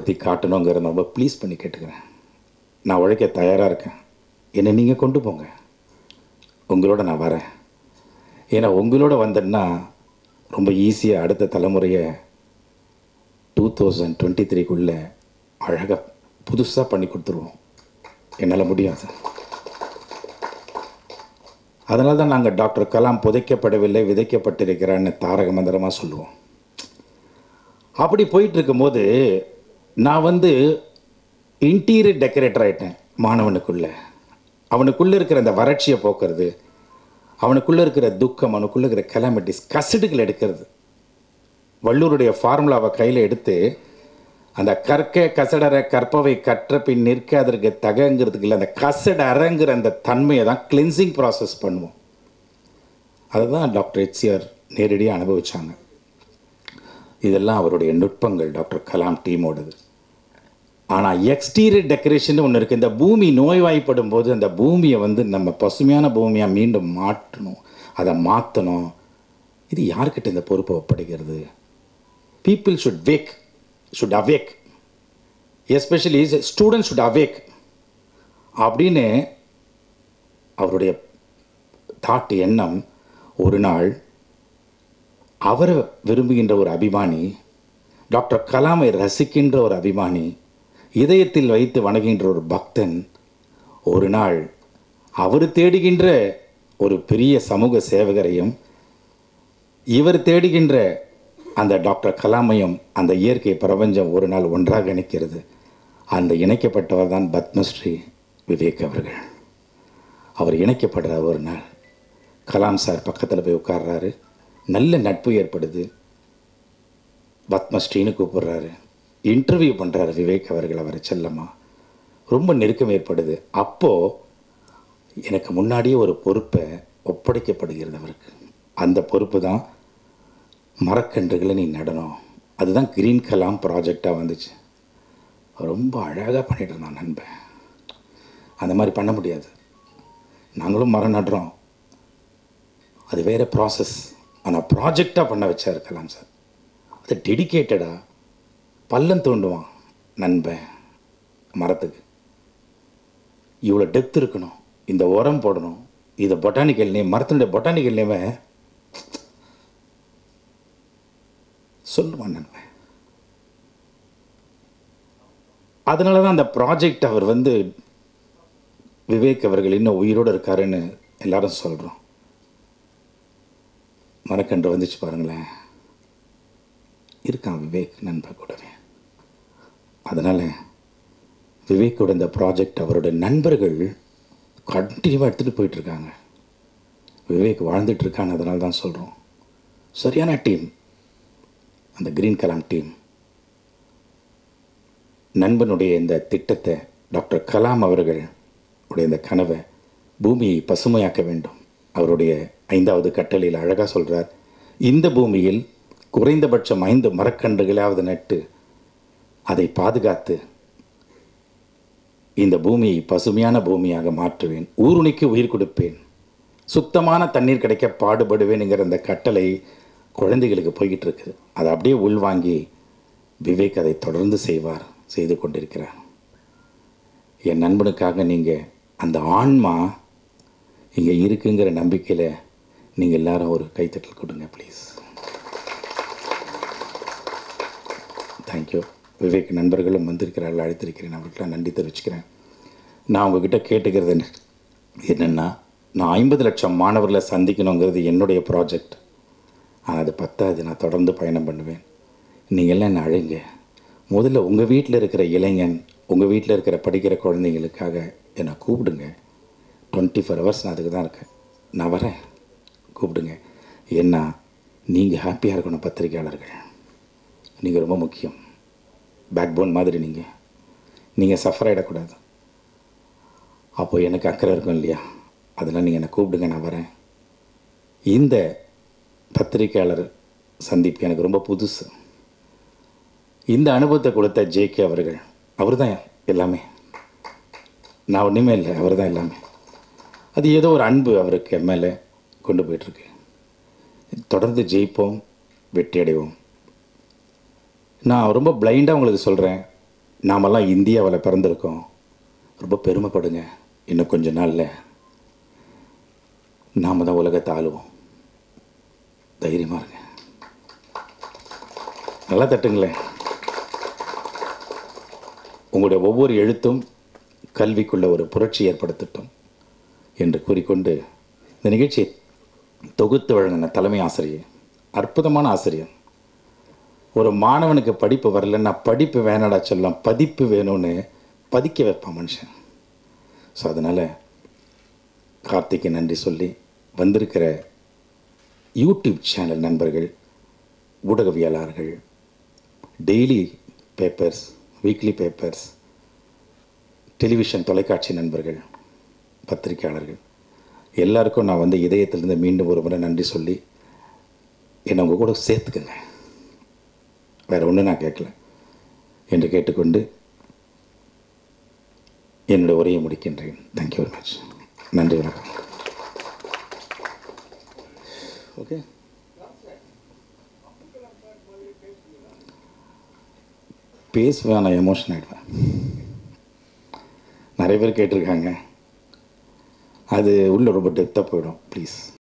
உயர்த்தி காட்டணுங்கிறத ரொம்ப ப்ளீஸ் பண்ணி கேட்டுக்கிறேன் நான் உழைக்க தயாராக இருக்கேன் என்னை நீங்கள் கொண்டு போங்க உங்களோட நான் வரேன் ஏன்னா உங்களோட வந்தேன்னா ரொம்ப ஈஸியாக அடுத்த தலைமுறையை டூ தௌசண்ட் டுவெண்ட்டி த்ரீக்குள்ளே அழகாக புதுசாக பண்ணி கொடுத்துருவோம் என்னால் முடியாது அதனால தான் நாங்கள் டாக்டர் கலாம் புதைக்கப்படவில்லை விதைக்கப்பட்டிருக்கிறான்னு தாரக மந்திரமாக சொல்லுவோம் அப்படி போயிட்டு இருக்கும்போது நான் வந்து இன்டீரியர் டெக்கரேட்டர் ஆகிட்டேன் மாணவனுக்குள்ளே அவனுக்குள்ளே இருக்கிற அந்த வறட்சியை போக்குறது அவனுக்குள்ளே இருக்கிற துக்கம் அவனுக்குள்ளே இருக்கிற கலாமிட்டிஸ் கசடுகள் எடுக்கிறது வள்ளூருடைய ஃபார்முலாவை கையில் எடுத்து அந்த கற்க கசடற கற்பவை கற்ற பின் நிற்க அதற்கு தகங்கிறதுக்கு இல்லை அந்த கசட அரங்கிற அந்த தன்மையை தான் கிளென்சிங் ப்ராசஸ் பண்ணுவோம் அதை தான் டாக்டர் ஹெச்சிஆர் நேரடியாக அனுபவிச்சாங்க இதெல்லாம் அவருடைய நுட்பங்கள் டாக்டர் கலாம் டீமோடது ஆனால் எக்ஸ்டீரியர் டெக்கரேஷன் ஒன்று இருக்குது இந்த பூமி நோய்வாய்ப்படும் போது அந்த பூமியை வந்து நம்ம பசுமையான பூமியாக மீண்டும் மாற்றணும் அதை மாற்றணும் இது யார்கிட்ட இந்த பொறுப்பை ஒப்படைக்கிறது people should wake should awake especially student should awake அப்படின்னு அவருடைய தாட் எண்ணம் ஒரு நாள் அவரை விரும்புகின்ற ஒரு அபிமானி டாக்டர் கலாமை ரசிக்கின்ற ஒரு அபிமானி இதயத்தில் வைத்து வணங்குகின்ற ஒரு பக்தன் ஒரு நாள் அவர் தேடுகின்ற ஒரு பெரிய சமூக சேவகரையும் இவர் தேடுகின்ற அந்த டாக்டர் கலாமையும் அந்த இயற்கை பிரபஞ்சம் ஒரு நாள் ஒன்றாக இணைக்கிறது அந்த இணைக்கப்பட்டவர் தான் பத்மஸ்ரீ விவேக் அவர்கள் அவர் இணைக்கப்படுற ஒரு நாள் கலாம் சார் பக்கத்தில் போய் உட்கார்றாரு நல்ல நட்பு ஏற்படுது பத்மஸ்ரீன்னு கூப்பிடுறாரு இன்டர்வியூ பண்ணுறாரு விவேக் அவர்கள் அவரை செல்லம்மா ரொம்ப நெருக்கம் ஏற்படுது அப்போது எனக்கு முன்னாடியே ஒரு பொறுப்பை ஒப்படைக்கப்படுகிறது அவருக்கு அந்த பொறுப்பு தான் மரக்கன்றுகளை நீ நடணும் அதுதான் கிரீன் கலாம் ப்ராஜெக்டாக வந்துச்சு ரொம்ப அழகாக பண்ணிட்டு இருந்தான் நண்பன் அந்த மாதிரி பண்ண முடியாது நாங்களும் மரம் நடுறோம் அது வேறு ப்ராசஸ் ஆனால் ப்ராஜெக்டாக பண்ண வச்சார் கலாம் சார் அது டெடிக்கேட்டடாக பள்ளம் தோண்டுவான் நண்பன் மரத்துக்கு இவ்வளோ டெப்த் இருக்கணும் இந்த உரம் போடணும் இதை பொட்டானிக்கல் நேம் மரத்தினுடைய பொட்டானிக்கல் நேமை சொல்லுவான் நண்பன் அதனால தான் அந்த ப்ராஜெக்ட் அவர் வந்து விவேக் அவர்கள் இன்னும் உயிரோடு இருக்காருன்னு எல்லாரும் சொல்கிறோம் மரக்கன்று வந்துச்சு பாருங்களேன் இருக்கான் விவேக் நண்பன் கூடவே அதனால் விவேக்கோட இந்த ப்ராஜெக்ட் அவரோட நண்பர்கள் கண்டினியூவாக எடுத்துகிட்டு போயிட்டுருக்காங்க விவேக் வாழ்ந்துட்டு இருக்கான்னு அதனால தான் சொல்கிறோம் சரியான டீம் அந்த கிரீன் கலாம் டீம் நண்பனுடைய இந்த திட்டத்தை டாக்டர் கலாம் அவர்கள் உடைய இந்த கனவை பூமியை பசுமையாக்க வேண்டும் அவருடைய ஐந்தாவது கட்டளையில் அழகாக சொல்கிறார் இந்த பூமியில் குறைந்தபட்சம் ஐந்து மரக்கன்றுகளாவது நட்டு அதை பாதுகாத்து இந்த பூமியை பசுமையான பூமியாக மாற்றுவேன் ஊருணிக்கு உயிர் கொடுப்பேன் சுத்தமான தண்ணீர் கிடைக்க பாடுபடுவேனுங்கிற அந்த கட்டளை குழந்தைகளுக்கு போய்கிட்டு இருக்குது அதை அப்படியே உள்வாங்கி விவேக் அதை தொடர்ந்து செய்வார் செய்து கொண்டிருக்கிறார் என் நண்பனுக்காக நீங்கள் அந்த ஆன்மா இங்கே இருக்குங்கிற நம்பிக்கையில் நீங்கள் எல்லாரும் ஒரு கைத்தட்டல் கொடுங்க ப்ளீஸ் தேங்க்யூ விவேக் நண்பர்களும் வந்திருக்கிறார்கள் அழைத்திருக்கிறேன் அவர்களுக்கு நன்றி தெரிவிச்சுக்கிறேன் நான் உங்ககிட்ட கேட்டுக்கிறது என்ன என்னென்னா நான் ஐம்பது லட்சம் மாணவர்களை சந்திக்கணுங்கிறது என்னுடைய ப்ராஜெக்ட் ஆனால் அது பத்தாது நான் தொடர்ந்து பயணம் பண்ணுவேன் நீங்கள் எல்லாம் என்னை அழைங்க முதல்ல உங்கள் வீட்டில் இருக்கிற இளைஞன் உங்கள் வீட்டில் இருக்கிற படிக்கிற குழந்தைங்களுக்காக என்னை கூப்பிடுங்க டுவெண்ட்டி ஃபோர் ஹவர்ஸ் நான் அதுக்கு தான் இருக்கேன் நான் வரேன் கூப்பிடுங்க ஏன்னா நீங்கள் ஹாப்பியாக இருக்கணும் பத்திரிக்கையாளர்கள் நீங்கள் ரொம்ப முக்கியம் பேக் போன் மாதிரி நீங்கள் நீங்கள் சஃபர் ஆகிடக்கூடாது அப்போது எனக்கு அக்கறை இருக்கும் இல்லையா அதெல்லாம் நீங்கள் என்னை கூப்பிடுங்க நான் வரேன் இந்த பத்திரிக்கையாளர் சந்திப்பு எனக்கு ரொம்ப புதுசு இந்த அனுபவத்தை கொடுத்த ஜேகே அவர்கள் அவர் தான் எல்லாமே நான் ஒன்றுமே இல்லை அவர் தான் எல்லாமே அது ஏதோ ஒரு அன்பு அவருக்கு என் மேலே கொண்டு போயிட்டுருக்கு தொடர்ந்து ஜெயிப்போம் வெற்றி அடைவோம் நான் ரொம்ப பிளைண்டாக உங்களுக்கு சொல்கிறேன் நாமெல்லாம் இந்தியாவில் பிறந்திருக்கோம் ரொம்ப பெருமைப்படுங்க இன்னும் கொஞ்ச நாளில் நாம தான் உலகத்தை ஆளுவோம் தைரியமாக இருங்க நல்லா தட்டுங்களேன் உங்களுடைய ஒவ்வொரு எழுத்தும் கல்விக்குள்ள ஒரு புரட்சி ஏற்படுத்தட்டும் என்று கூறிக்கொண்டு இந்த நிகழ்ச்சியை தொகுத்து வழங்கின தலைமை ஆசிரியர் அற்புதமான ஆசிரியர் ஒரு மாணவனுக்கு படிப்பு வரலன்னா படிப்பு வேணாடா சொல்லலாம் பதிப்பு வேணும்னு பதிக்க வைப்பான் மனுஷன் ஸோ அதனால் கார்த்திக்கு நன்றி சொல்லி வந்திருக்கிற யூடியூப் சேனல் நண்பர்கள் ஊடகவியலாளர்கள் daily papers weekly papers television தொலைக்காட்சி நண்பர்கள் பத்திரிக்கையாளர்கள் எல்லாருக்கும் நான் வந்து இதயத்திலிருந்து மீண்டும் ஒரு முறை நன்றி சொல்லி என்னை உங்கள் கூட சேர்த்துக்கங்க வேறு ஒன்றும் நான் கேட்கல என்று கேட்டுக்கொண்டு என்னுடைய உரையை முடிக்கின்றேன் தேங்க்யூ வெரி மச் நன்றி வணக்கம் ஓகே பேசுவேன் நான் எமோஷன் ஆகிடுவேன் நிறைய பேர் கேட்டிருக்காங்க அது உள்ள ரொம்ப டெப்த்தாக போயிடும் ப்ளீஸ்